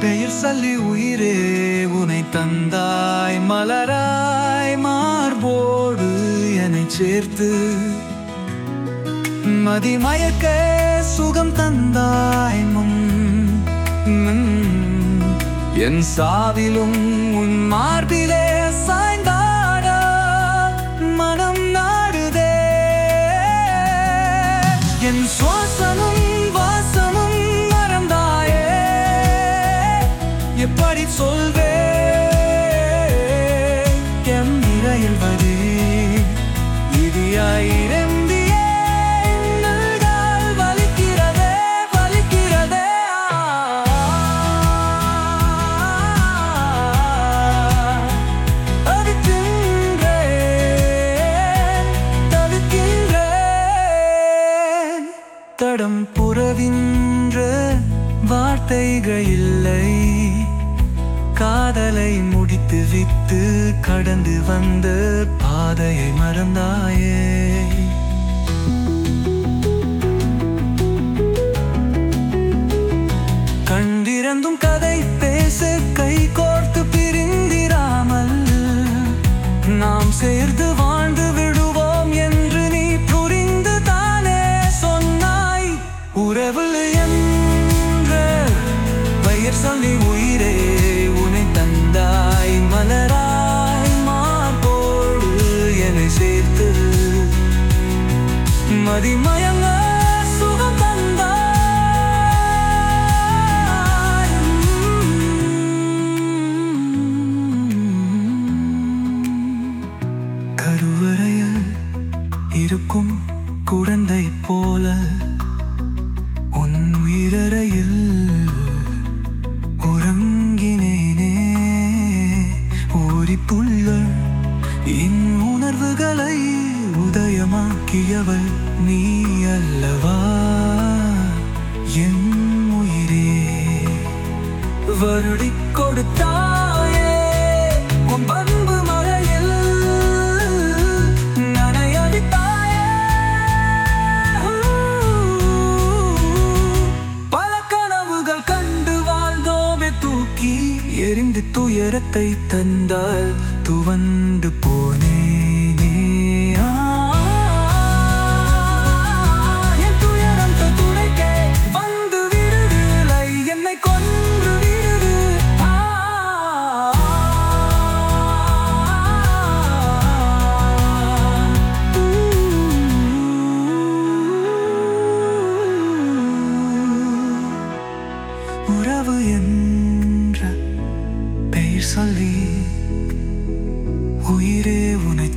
பெயர் சொல்லி உயிரே உனை தந்தாய் மலராய் மார்போடு என்னை சேர்த்து மதிமயக்க சுகம் தந்தாய் முன் உம், என் சாவிலும் உன் மார்பிலே சாய்ந்தாட மனம் நாடுதே என் சுவாசமும் வாசமும் மறந்தாயே எப்படி சொல்வே என் நிறையல்வது இடியாயிரம்பியே நல்கால் வலிக்கிறதே வலிக்கிறதே தவிக்கின்றேன் தவிக்கின்றேன் தடம் புறவின்ற வார்த்தைகள் இல்லை காதலை முடித்து விட்டு கடந்து வந்த பாதையை மறந்தாயே கண்டிருந்தும் கதை பேச கை கோர்த்து பிரிந்திராமல் நாம் சேர்ந்து வாழ்ந்து விடுவோம் என்று நீ புரிந்து தானே சொன்னாய் உறவு என்ற பெயர் சொல்லி உயிரே உன்னை தந்தாய் மலராய் மார்போடு என்னை சேர்த்து மதிமயங்க சுகம் தந்தாய் கருவறையில் இருக்கும் குழந்தை போல உன் உயிரறையில் உறங்கினேனே ஊரிப்புள்ள என் உணர்வுகளை உதயமாக்கியவள் நீ அல்லவா என் உயிரே வருடிக் கொடுத்தாயே உன் பண்பு மழையில் நனையடித்தாயே பல கனவுகள் கண்டு வாழ்ந்தோமே தூக்கி எரிந்து துயரத்தை தந்தால் துவண்டு போனேனே ஆ, என் துயரம் துடைக்க வந்து விடுதலை என்னை கொன்று விடுது ஆ, உறவு என்ற பெயர் சொல்லி உயிரே உன்னை